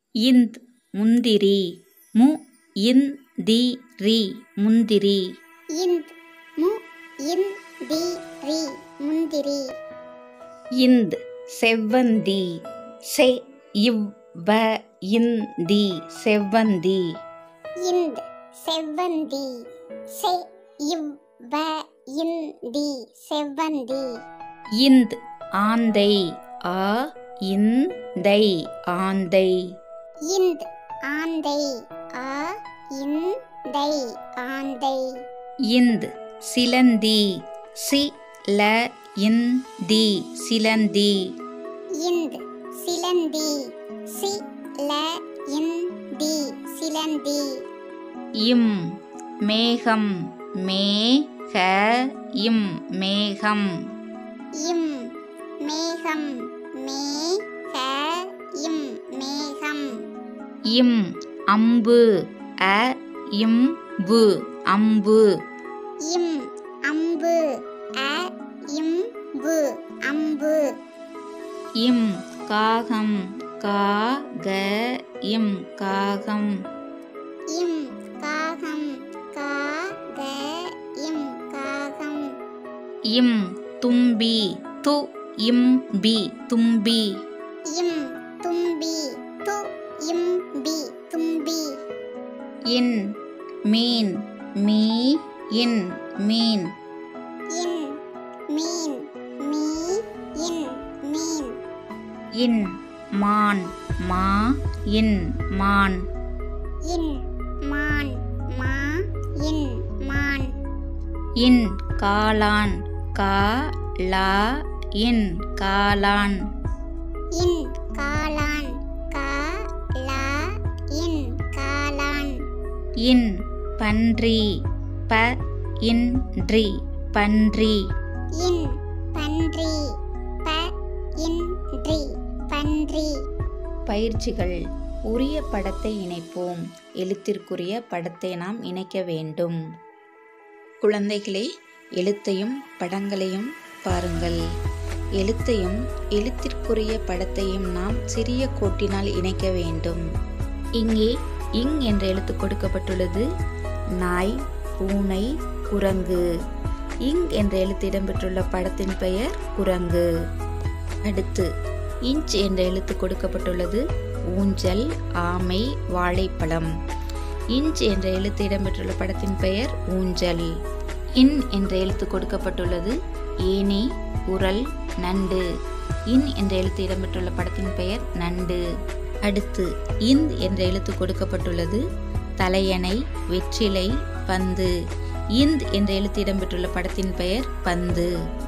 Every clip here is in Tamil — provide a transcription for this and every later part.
இந்த் முந்திரி மு இந் தி ரி முந்திரி இந்த் மு இந் தி ரி முந்திரி இந்த் செவ்வந்தி செ இவ் வ இந்தி செவ்வந்தி இந்த் செவ்வந்தி செ இவ் வ இந்தி செவ்வந்தி இந்த் ஆந்தை ஆ இந்தை ஆந்தை இந்த் ஆந்தை ஆ இந்தை ஆந்தை இந்த் சிலந்தி சி ல இந்தி சிலந்தி இந்த் சிலந்தி சி ல இந்தி சிலந்தி இம் மேகம் மே க இம் மேகம் இம் மேகம் மே க இம் மேகம் இம் அம்பு அ இம் வு அம்பு இம் அம்பு அ இம் வு அம்பு இம் காகம் கா க இம் காகம் இம் காகம் கா க இம் காகம் இம் தும்பி து இம் பி தும்பி இம் தும்பி து இம் பி தும்பி இன் மீன் me in mean in mean me in மீன் இன் மான் மா இன் மான் இன் மான் மா இன் மான் இன் காளான் கா லா இன் காளான் இன் காளான் கா லா இன் காளான் இன் பன்றி ப இன்றி பன்றி இன் பன்றி ப இன்றி பன்றி பயிற்சிகள் உரிய படத்தை இணைப்போம் எழுத்திற்குரிய படத்தை நாம் இணைக்க வேண்டும் குழந்தைகளே எழுத்தையும் படங்களையும் பாருங்கள் எழுத்தையும் எழுத்திற்குரிய படத்தையும் நாம் சிறிய கோட்டினால் இணைக்க வேண்டும் இங்கே இங் என்ற எழுத்து கொடுக்கப்பட்டுள்ளது நாய் பூனை குரங்கு இங் என்ற எழுத்து இடம்பெற்றுள்ள படத்தின் பெயர் குரங்கு அடுத்து இன்ச் என்ற எழுத்து கொடுக்கப்பட்டுள்ளது ஊஞ்சல் ஆமை வாழைப்பழம் இன்ச் என்ற எழுத்து இடம்பெற்றுள்ள படத்தின் பெயர் ஊஞ்சல் இன் என்ற எழுத்து கொடுக்கப்பட்டுள்ளது ஏனி உரல் நண்டு இன் என்ற எழுத்து இடம்பெற்றுள்ள படத்தின் பெயர் நண்டு அடுத்து இந்த் என்ற எழுத்து கொடுக்கப்பட்டுள்ளது தலையணை வெற்றிலை பந்து இந்த் என்ற எழுத்து இடம்பெற்றுள்ள படத்தின் பெயர் பந்து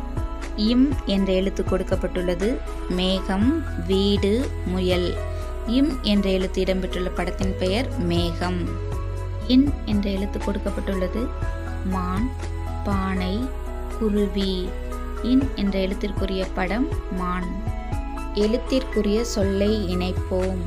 இம் என்ற எழுத்து கொடுக்கப்பட்டுள்ளது மேகம் வீடு முயல் இம் என்ற எழுத்து இடம்பெற்றுள்ள படத்தின் பெயர் மேகம் இன் என்ற எழுத்து கொடுக்கப்பட்டுள்ளது மான் பானை குருவி இன் என்ற எழுத்திற்குரிய படம் மான் எழுத்திற்குரிய சொல்லை இணைப்போம்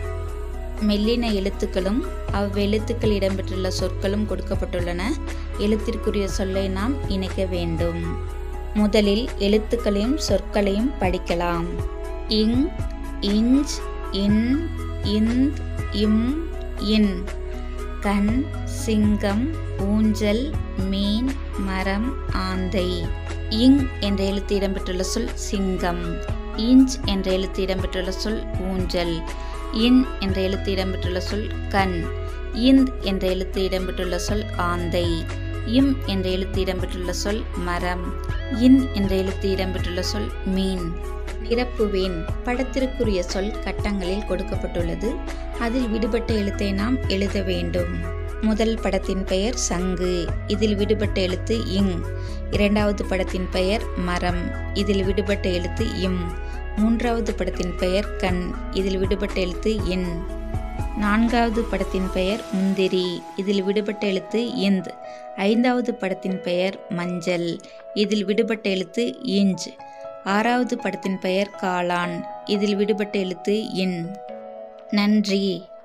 மெல்லின எழுத்துக்களும் அவ்வெழுத்துக்கள் இடம்பெற்றுள்ள சொற்களும் கொடுக்கப்பட்டுள்ளன எழுத்திற்குரிய சொல்லை நாம் இணைக்க வேண்டும் முதலில் எழுத்துக்களையும் சொற்களையும் படிக்கலாம் இங் இஞ்ச் இன் இந்த் இம் இன் கண் சிங்கம் ஊஞ்சல் மீன் மரம் ஆந்தை இங் என்ற எழுத்து இடம்பெற்றுள்ள சொல் சிங்கம் இஞ்ச் என்ற எழுத்து இடம்பெற்றுள்ள சொல் ஊஞ்சல் இன் என்ற எழுத்து இடம்பெற்றுள்ள சொல் கண் இந்த் என்ற எழுத்து இடம்பெற்றுள்ள சொல் ஆந்தை இம் என்ற எழுத்து இடம்பெற்றுள்ள சொல் மரம் இன் என்ற எழுத்து இடம்பெற்றுள்ள சொல் மீன் நிரப்புவேன் படத்திற்குரிய சொல் கட்டங்களில் கொடுக்கப்பட்டுள்ளது அதில் விடுபட்ட எழுத்தை நாம் எழுத வேண்டும் முதல் படத்தின் பெயர் சங்கு இதில் விடுபட்ட எழுத்து இங் இரண்டாவது படத்தின் பெயர் மரம் இதில் விடுபட்ட எழுத்து இம் மூன்றாவது படத்தின் பெயர் கண் இதில் விடுபட்ட எழுத்து இன் நான்காவது படத்தின் பெயர் முந்திரி இதில் விடுபட்ட எழுத்து இந்த் ஐந்தாவது படத்தின் பெயர் மஞ்சள் இதில் விடுபட்ட எழுத்து இஞ்ச் ஆறாவது படத்தின் பெயர் காளான் இதில் விடுபட்ட எழுத்து இன் நன்றி